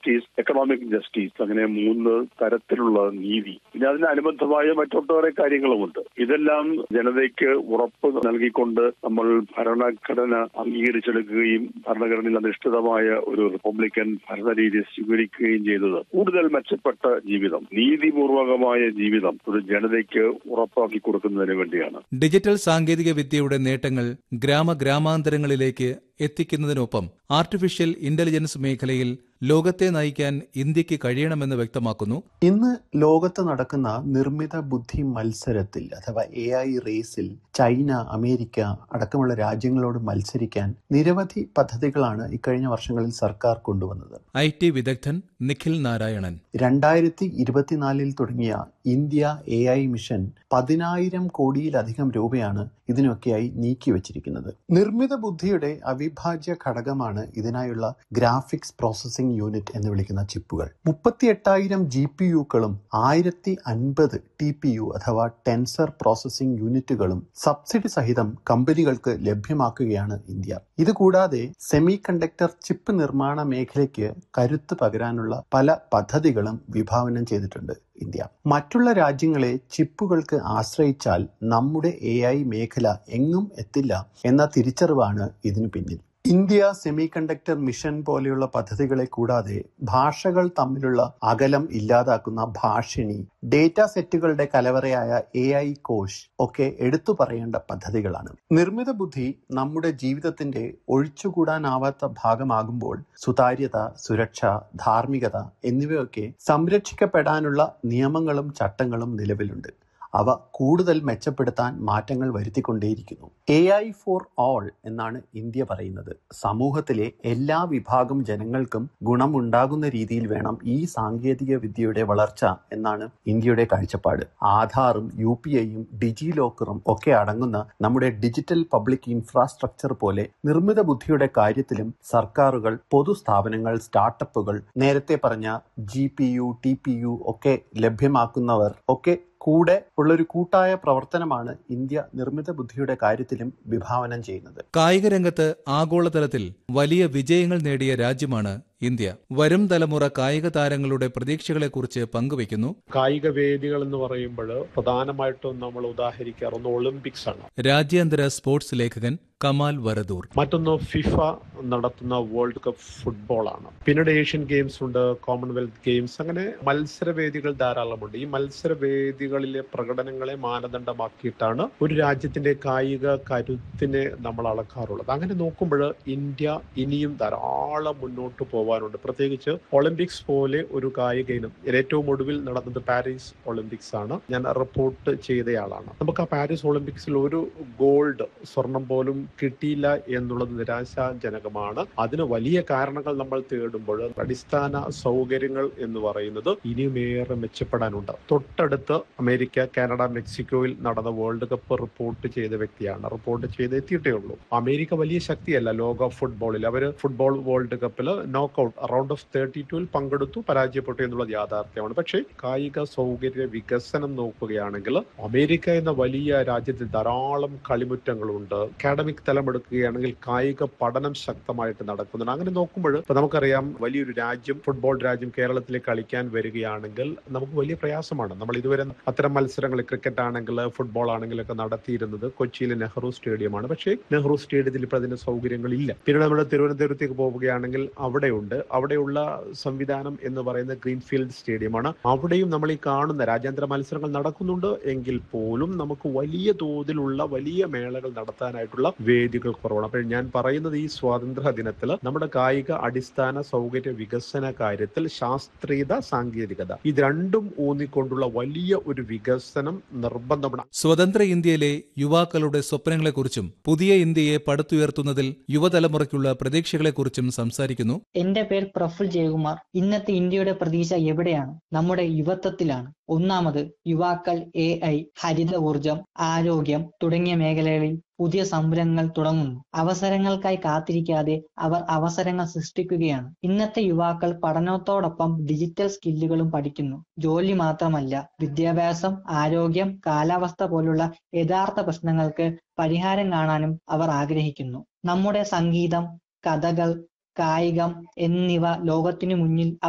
justice economic justice അങ്ങനെ മൂന്ന് തരത്തിലുള്ള നീതി പിന്നെ അതിന് അനുബന്ധമായ മറ്റൊട്ടേറെ കാര്യങ്ങളുമുണ്ട് ഇതെല്ലാം ജനതയ്ക്ക് ഉറപ്പ് നൽകിക്കൊണ്ട് നമ്മൾ ഭരണഘടന അംഗീകരിച്ചെടുക്കുകയും ഭരണഘടനയിൽ അധിഷ്ഠിതമായ ഒരു റിപ്പബ്ലിക്കൻ ഭരണരീതി സ്വീകരിക്കുകയും ചെയ്തത് കൂടുതൽ മെച്ചപ്പെട്ട ജീവിതം നീതിപൂർവകമായ ജീവിതം ഒരു ജനതയ്ക്ക് ഉറപ്പാക്കി കൊടുക്കുന്നതിന് വേണ്ടിയാണ് ഡിജിറ്റൽ സാങ്കേതിക വിദ്യയുടെ നേട്ടങ്ങൾ ഗ്രാമ ഗ്രാമാന്തരങ്ങളിലേക്ക് എത്തിക്കുന്നതിനൊപ്പം ആർട്ടിഫിഷ്യൽ ഇന്റലിജൻസ് മേഖലയിൽ ലോകത്തെ നയിക്കാൻ ഇന്ത്യക്ക് കഴിയണമെന്ന് വ്യക്തമാക്കുന്നു ഇന്ന് ലോകത്ത് നടക്കുന്ന നിർമ്മിത ബുദ്ധി മത്സരത്തിൽ അഥവാ എ ഐ റേസിൽ ചൈന അമേരിക്ക അടക്കമുള്ള രാജ്യങ്ങളോട് മത്സരിക്കാൻ നിരവധി പദ്ധതികളാണ് ഇക്കഴിഞ്ഞ വർഷങ്ങളിൽ സർക്കാർ കൊണ്ടുവന്നത് ഐ ടി വിദഗ്ധൻ നിഖിൽ നാരായണൻ രണ്ടായിരത്തി ഇരുപത്തിനാലിൽ തുടങ്ങിയ ഇന്ത്യ എ ഐ മിഷൻ പതിനായിരം കോടിയിലധികം രൂപയാണ് ഇതിനൊക്കെയായി നീക്കിവച്ചിരിക്കുന്നത് നിർമ്മിത ബുദ്ധിയുടെ അവിഭാജ്യ ഘടകമാണ് ഇതിനായുള്ള ഗ്രാഫിക്സ് പ്രോസസ്സിംഗ് യൂണിറ്റ് എന്ന് വിളിക്കുന്ന ചിപ്പുകൾ മുപ്പത്തി എട്ടായിരം ജി പി യുക്കളും ആയിരത്തി അൻപത് ടി പി യു അഥവാ ടെൻസർ പ്രോസസ്സിംഗ് യൂണിറ്റുകളും സബ്സിഡി സഹിതം കമ്പനികൾക്ക് ലഭ്യമാക്കുകയാണ് ഇന്ത്യ ഇതുകൂടാതെ സെമി കണ്ടക്ടർ ചിപ്പ് നിർമ്മാണ മേഖലയ്ക്ക് കരുത്ത് പകരാനുള്ള പല പദ്ധതികളും വിഭാവനം ചെയ്തിട്ടുണ്ട് ഇന്ത്യ മറ്റുള്ള രാജ്യങ്ങളെ ചിപ്പുകൾക്ക് ആശ്രയിച്ചാൽ നമ്മുടെ എ ഐ മേഖല എങ്ങും എത്തില്ല എന്ന തിരിച്ചറിവാണ് ഇതിനു പിന്നിൽ ഇന്ത്യ സെമി കണ്ടക്ടർ മിഷൻ പോലെയുള്ള പദ്ധതികളെ കൂടാതെ ഭാഷകൾ തമ്മിലുള്ള അകലം ഇല്ലാതാക്കുന്ന ഭാഷിണി ഡേറ്റ സെറ്റുകളുടെ കലവറയായ എ ഐ കോഷ് ഒക്കെ എടുത്തു പറയേണ്ട പദ്ധതികളാണ് നിർമ്മിത ബുദ്ധി നമ്മുടെ ജീവിതത്തിന്റെ ഒഴിച്ചുകൂടാനാവാത്ത ഭാഗമാകുമ്പോൾ സുതാര്യത സുരക്ഷ ധാർമ്മികത എന്നിവയൊക്കെ സംരക്ഷിക്കപ്പെടാനുള്ള നിയമങ്ങളും ചട്ടങ്ങളും നിലവിലുണ്ട് അവ കൂടുതൽ മെച്ചപ്പെടുത്താൻ മാറ്റങ്ങൾ വരുത്തിക്കൊണ്ടേയിരിക്കുന്നു എ ഐ ഫോർ ഓൾ എന്നാണ് ഇന്ത്യ പറയുന്നത് സമൂഹത്തിലെ എല്ലാ വിഭാഗം ജനങ്ങൾക്കും ഗുണമുണ്ടാകുന്ന രീതിയിൽ വേണം ഈ സാങ്കേതിക വിദ്യയുടെ വളർച്ച എന്നാണ് ഇന്ത്യയുടെ കാഴ്ചപ്പാട് ആധാറും യു പി ഐയും ഡിജി ലോക്കറും ഒക്കെ അടങ്ങുന്ന നമ്മുടെ ഡിജിറ്റൽ പബ്ലിക് ഇൻഫ്രാസ്ട്രക്ചർ പോലെ നിർമ്മിത ബുദ്ധിയുടെ കാര്യത്തിലും സർക്കാരുകൾ പൊതുസ്ഥാപനങ്ങൾ സ്റ്റാർട്ടപ്പുകൾ നേരത്തെ പറഞ്ഞ G P U T P U ഒക്കെ ലഭ്യമാക്കുന്നവർ ഒക്കെ കൂടെ ഉള്ളൊരു കൂട്ടായ പ്രവർത്തനമാണ് ഇന്ത്യ നിർമ്മിത ബുദ്ധിയുടെ കാര്യത്തിലും വിഭാവനം ചെയ്യുന്നത് കായിക രംഗത്ത് ആഗോളതലത്തിൽ വലിയ വിജയങ്ങൾ നേടിയ രാജ്യമാണ് ഇന്ത്യ വരും തലമുറ കായിക താരങ്ങളുടെ പ്രതീക്ഷകളെക്കുറിച്ച് പങ്കുവയ്ക്കുന്നു കായിക വേദികൾ എന്ന് പറയുമ്പോൾ പ്രധാനമായിട്ടും നമ്മൾ ഉദാഹരിക്കാറുണ്ട് ഒളിമ്പിക്സ് ആണ് രാജ്യാന്തര സ്പോർട്സ് ലേഖകൻ കമാൽ വരദൂർ മറ്റൊന്ന് ഫിഫ നടത്തുന്ന വേൾഡ് കപ്പ് ഫുട്ബോൾ ആണ് പിന്നീട് ഏഷ്യൻ ഗെയിംസ് ഉണ്ട് കോമൺവെൽത്ത് ഗെയിംസ് അങ്ങനെ മത്സരവേദികൾ ധാരാളമുണ്ട് ഈ മത്സരവേദികളിലെ പ്രകടനങ്ങളെ മാനദണ്ഡമാക്കിയിട്ടാണ് ഒരു രാജ്യത്തിന്റെ കായിക കരുത്തിനെ നമ്മൾ അളക്കാറുള്ളത് അങ്ങനെ നോക്കുമ്പോൾ ഇന്ത്യ ഇനിയും ധാരാളം മുന്നോട്ട് പോകാനുണ്ട് പ്രത്യേകിച്ച് ഒളിമ്പിക്സ് പോലെ ഒരു കായിക ഇനം ഏറ്റവും ഒടുവിൽ നടന്നത് പാരീസ് ഒളിമ്പിക്സ് ആണ് ഞാൻ റിപ്പോർട്ട് ചെയ്തയാളാണ് നമുക്ക് ആ പാരീസ് ഒളിമ്പിക്സിൽ ഒരു ഗോൾഡ് സ്വർണം പോലും കിട്ടിയില്ല എന്നുള്ളത് നിരാശാജനകമാണ് അതിന് വലിയ കാരണങ്ങൾ നമ്മൾ തേടുമ്പോൾ അടിസ്ഥാന സൗകര്യങ്ങൾ എന്ന് പറയുന്നത് ഇനിയും ഏറെ മെച്ചപ്പെടാനുണ്ട് തൊട്ടടുത്ത് അമേരിക്ക കാനഡ മെക്സിക്കോയിൽ നടന്ന വേൾഡ് കപ്പ് റിപ്പോർട്ട് ചെയ്ത വ്യക്തിയാണ് റിപ്പോർട്ട് ചെയ്ത് എത്തിയിട്ടേ ഉള്ളൂ അമേരിക്ക വലിയ ശക്തിയല്ല ലോക ഫുട്ബോളിൽ അവർ ഫുട്ബോൾ വേൾഡ് കപ്പിൽ നോക്കൌട്ട് റൗണ്ട് ഓഫ് തേർട്ടി ടുവിൽ പങ്കെടുത്തു പരാജയപ്പെട്ടു എന്നുള്ളത് യാഥാർത്ഥ്യമാണ് പക്ഷേ കായിക സൗകര്യ വികസനം നോക്കുകയാണെങ്കിൽ അമേരിക്ക എന്ന വലിയ രാജ്യത്തിൽ ധാരാളം കളിമുറ്റങ്ങളുണ്ട് അക്കാഡമിക് തലം എടുക്കുകയാണെങ്കിൽ കായിക പഠനം ശക്തമായിട്ട് നടക്കുന്നുണ്ട് അങ്ങനെ നോക്കുമ്പോൾ ഇപ്പൊ നമുക്കറിയാം വലിയൊരു രാജ്യം ഫുട്ബോൾ രാജ്യം കേരളത്തിലേക്ക് കളിക്കാൻ വരികയാണെങ്കിൽ നമുക്ക് വലിയ പ്രയാസമാണ് നമ്മൾ ഇതുവരെ അത്തരം മത്സരങ്ങൾ ക്രിക്കറ്റ് ആണെങ്കിൽ ഫുട്ബോൾ ആണെങ്കിലൊക്കെ നടത്തിയിരുന്നത് കൊച്ചിയിലെ നെഹ്റു സ്റ്റേഡിയമാണ് പക്ഷേ നെഹ്റു സ്റ്റേഡിയത്തിൽ ഇപ്പൊ അതിന്റെ സൗകര്യങ്ങളില്ല പിന്നെ നമ്മൾ തിരുവനന്തപുരത്തേക്ക് പോവുകയാണെങ്കിൽ അവിടെയുണ്ട് അവിടെയുള്ള സംവിധാനം എന്ന് പറയുന്നത് ഗ്രീൻഫീൽഡ് സ്റ്റേഡിയമാണ് അവിടെയും നമ്മൾ ഈ കാണുന്ന രാജ്യാന്തര മത്സരങ്ങൾ നടക്കുന്നുണ്ട് എങ്കിൽ പോലും നമുക്ക് വലിയ തോതിലുള്ള വലിയ മേളകൾ നടത്താനായിട്ടുള്ള വേദികൾ കുറവാണ് അപ്പോൾ ഞാൻ പറയുന്നത് ഈ സ്വാതന്ത്ര്യ ദിനത്തിൽ നമ്മുടെ കായിക അടിസ്ഥാന സൗകര്യ വികസന കാര്യത്തിൽ ശാസ്ത്രീയത സാങ്കേതികത ഇത് രണ്ടും ഊന്നിക്കൊണ്ടുള്ള വലിയ ഒരു വികസനം നിർബന്ധമാണ് സ്വതന്ത്ര ഇന്ത്യയിലെ യുവാക്കളുടെ സ്വപ്നങ്ങളെക്കുറിച്ചും പുതിയ ഇന്ത്യയെ പടുത്തുയർത്തുന്നതിൽ യുവതലമുറയ്ക്കുള്ള പ്രതീക്ഷകളെക്കുറിച്ചും സംസാരിക്കുന്നു എന്റെ പേര് പ്രഫുൽ ജയകുമാർ ഇന്നത്തെ ഇന്ത്യയുടെ പ്രതീക്ഷ എവിടെയാണ് നമ്മുടെ യുവത്വത്തിലാണ് ഒന്നാമത് യുവാക്കൾ എ ഐ ഹരിത ഊർജം ആരോഗ്യം തുടങ്ങിയ മേഖലകളിൽ പുതിയ സംരംഭങ്ങൾ തുടങ്ങുന്നു അവസരങ്ങൾക്കായി കാത്തിരിക്കാതെ അവർ അവസരങ്ങൾ സൃഷ്ടിക്കുകയാണ് ഇന്നത്തെ യുവാക്കൾ പഠനത്തോടൊപ്പം ഡിജിറ്റൽ സ്കില്ലുകളും പഠിക്കുന്നു ജോലി മാത്രമല്ല വിദ്യാഭ്യാസം ആരോഗ്യം കാലാവസ്ഥ പോലുള്ള യഥാർത്ഥ പ്രശ്നങ്ങൾക്ക് പരിഹാരം കാണാനും അവർ ആഗ്രഹിക്കുന്നു നമ്മുടെ സംഗീതം കഥകൾ കായികം എന്നിവ ലോകത്തിനു മുന്നിൽ